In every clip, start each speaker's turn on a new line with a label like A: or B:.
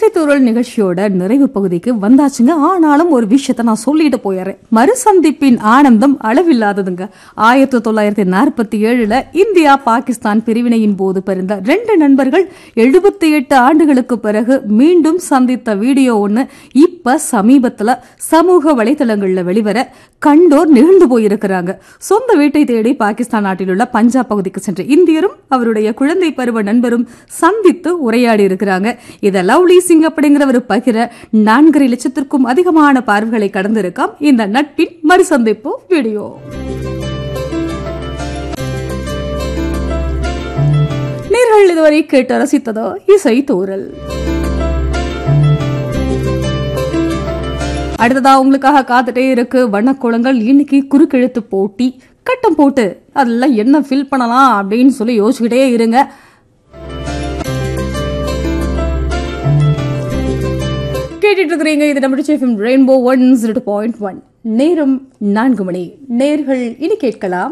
A: இசைத்தூரல் நிகழ்ச்சியோட நிறைவு பகுதிக்கு வந்தாச்சுங்க ஆனாலும் ஒரு விஷயத்த நான் சொல்லிட்டு போயிடுறேன் மறுசந்திப்பின் ஆனந்தம் அளவில்லாததுங்க ஆயிரத்தி தொள்ளாயிரத்தி நாற்பத்தி ஏழுல இந்தியா பாகிஸ்தான் பிரிவினையின் போது பிறந்த ரெண்டு நண்பர்கள் எழுபத்தி எட்டு ஆண்டுகளுக்கு பிறகு மீண்டும் சந்தித்த வீடியோ ஒண்ணு இப்ப சமீபத்துல சமூக வலைதளங்கள்ல வெளிவர கண்டோர் நிகழ்ந்து போயிருக்கிறாங்க சொந்த வீட்டை தேடி பாகிஸ்தான் நாட்டில் உள்ள பஞ்சாப் பகுதிக்கு சென்ற இந்தியரும் அவருடைய குழந்தை பருவ நண்பரும் சந்தித்து உரையாடி இருக்கிறாங்க இத லவ்லி சிங் அப்படிங்கிறவர் பகிர நான்கரை லட்சத்திற்கும் அதிகமான பார்வைகளை கடந்திருக்காம் இந்த நட்பின் மறுசந்திப்பு வீடியோ நேர்கள் இதுவரை கேட்டு ரசித்ததோ இசை தூரல் அடுத்ததா உங்களுக்காக காத்துட்டே இருக்கு வண்ணக்குளங்கள் இன்னைக்கு குறுக்கெழுத்து போட்டி கட்டம் போட்டு அதெல்லாம் என்ன ஃபில் பண்ணலாம் அப்படின்னு சொல்லி யோசிச்சுக்கிட்டே இருங்க கேட்டுட்டு இருக்கிறீங்க இது நம்ம FM Rainbow one zero point one நேரம் நான்கு மணி நேர்கள் இனி கேட்கலாம்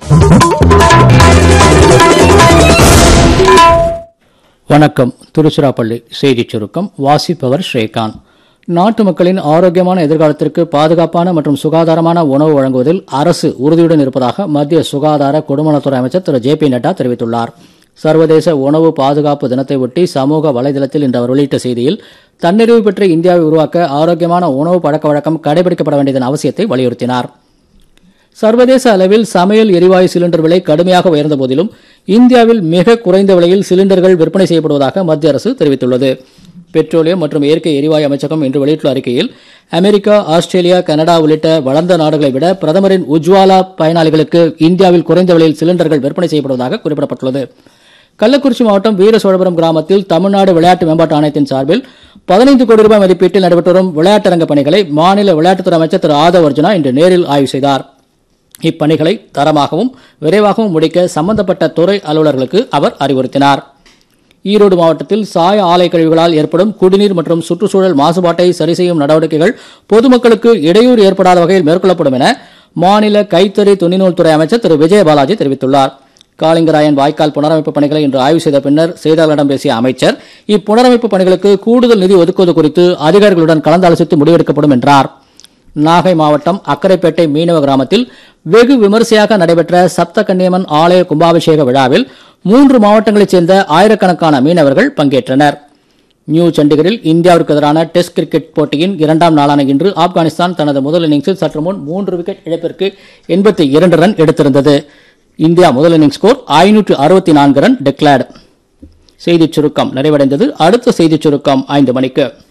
B: வணக்கம் திருச்சிராப்பள்ளி செய்திச் சுருக்கம் வாசிப்பவர் ஸ்ரீகாந்த் நாட்டு மக்களின் ஆரோக்கியமான எதிர்காலத்திற்கு பாதுகாப்பான மற்றும் சுகாதாரமான உணவு வழங்குவதில் அரசு உறுதியுடன் இருப்பதாக மத்திய சுகாதார குடும்பநலத்துறை அமைச்சர் திரு ஜே பி நட்டா தெரிவித்துள்ளார் சர்வதேச உணவு பாதுகாப்பு தினத்தை ஒட்டி சமூக வலைதளத்தில் இன்று அவர் வெளியிட்ட செய்தியில் தன்னிறைவு பெற்ற இந்தியாவை உருவாக்க ஆரோக்கியமான உணவு பழக்க வழக்கம் கடைபிடிக்கப்பட வேண்டியதன் அவசியத்தை வலியுறுத்தினார் சர்வதேச அளவில் சமையல் எரிவாயு சிலிண்டர் விலை கடுமையாக உயர்ந்த போதிலும் இந்தியாவில் மிக குறைந்த விலையில் சிலிண்டர்கள் விற்பனை செய்யப்படுவதாக மத்திய அரசு தெரிவித்துள்ளது பெட்ரோலியம் மற்றும் இயற்கை எரிவாயு அமைச்சகம் இன்று வெளியிட்டுள்ள அறிக்கையில் அமெரிக்கா ஆஸ்திரேலியா கனடா உள்ளிட்ட வளர்ந்த நாடுகளை விட பிரதமரின் உஜ்வாலா பயனாளிகளுக்கு இந்தியாவில் குறைந்த விலையில் சிலிண்டர்கள் விற்பனை செய்யப்படுவதாக குறிப்பிடப்பட்டுள்ளது கள்ளக்குறிச்சி மாவட்டம் வீர சோழபுரம் கிராமத்தில் தமிழ்நாடு விளையாட்டு மேம்பாட்டு ஆணையத்தின் சார்பில் பதினைந்து கோடி ரூபாய் மதிப்பீட்டில் நடைபெற்று வரும் விளையாட்டரங்க பணிகளை மாநில விளையாட்டுத்துறை அமைச்சர் திரு ஆதவ் அர்ஜுனா இன்று நேரில் ஆய்வு செய்தார் இப்பணிகளை தரமாகவும் விரைவாகவும் முடிக்க சம்பந்தப்பட்ட துறை அலுவலர்களுக்கு அவர் அறிவுறுத்தினார் ஈரோடு மாவட்டத்தில் சாய ஆலை கழிவுகளால் ஏற்படும் குடிநீர் மற்றும் சுற்றுச்சூழல் மாசுபாட்டை சரி செய்யும் நடவடிக்கைகள் பொதுமக்களுக்கு இடையூறு ஏற்படாத வகையில் மேற்கொள்ளப்படும் என மாநில கைத்தறி துணிநூல் துறை அமைச்சர் திரு விஜயபாலாஜி தெரிவித்துள்ளார் காளிங்கராயன் வாய்க்கால் புனரமைப்பு பணிகளை இன்று ஆய்வு செய்த பின்னர் செய்தியாளர்களிடம் பேசிய அமைச்சர் இப்புனரமைப்பு பணிகளுக்கு கூடுதல் நிதி ஒதுக்குவது குறித்து அதிகாரிகளுடன் கலந்தாலோசித்து முடிவெடுக்கப்படும் என்றார் நாகை மாவட்டம் அக்கரைப்பேட்டை மீனவ கிராமத்தில் வெகு விமரிசையாக நடைபெற்ற சப்த கன்னியம்மன் ஆலய கும்பாபிஷேக விழாவில் மூன்று மாவட்டங்களைச் சேர்ந்த ஆயிரக்கணக்கான மீனவர்கள் பங்கேற்றனர் நியூ சண்டிகரில் இந்தியாவிற்கு எதிரான டெஸ்ட் கிரிக்கெட் போட்டியின் இரண்டாம் நாளான இன்று ஆப்கானிஸ்தான் தனது முதல் இன்னிங்ஸில் சற்று முன் மூன்று விக்கெட் இழப்பிற்கு எண்பத்தி இரண்டு ரன் எடுத்திருந்தது இந்தியா முதல் இன்னிங்ஸ் ஸ்கோர் ஐநூற்று அறுபத்தி நான்கு ரன் டிக்ளேர்டு செய்திச் சுருக்கம் நிறைவடைந்தது அடுத்த செய்திச் சுருக்கம் ஐந்து மணிக்கு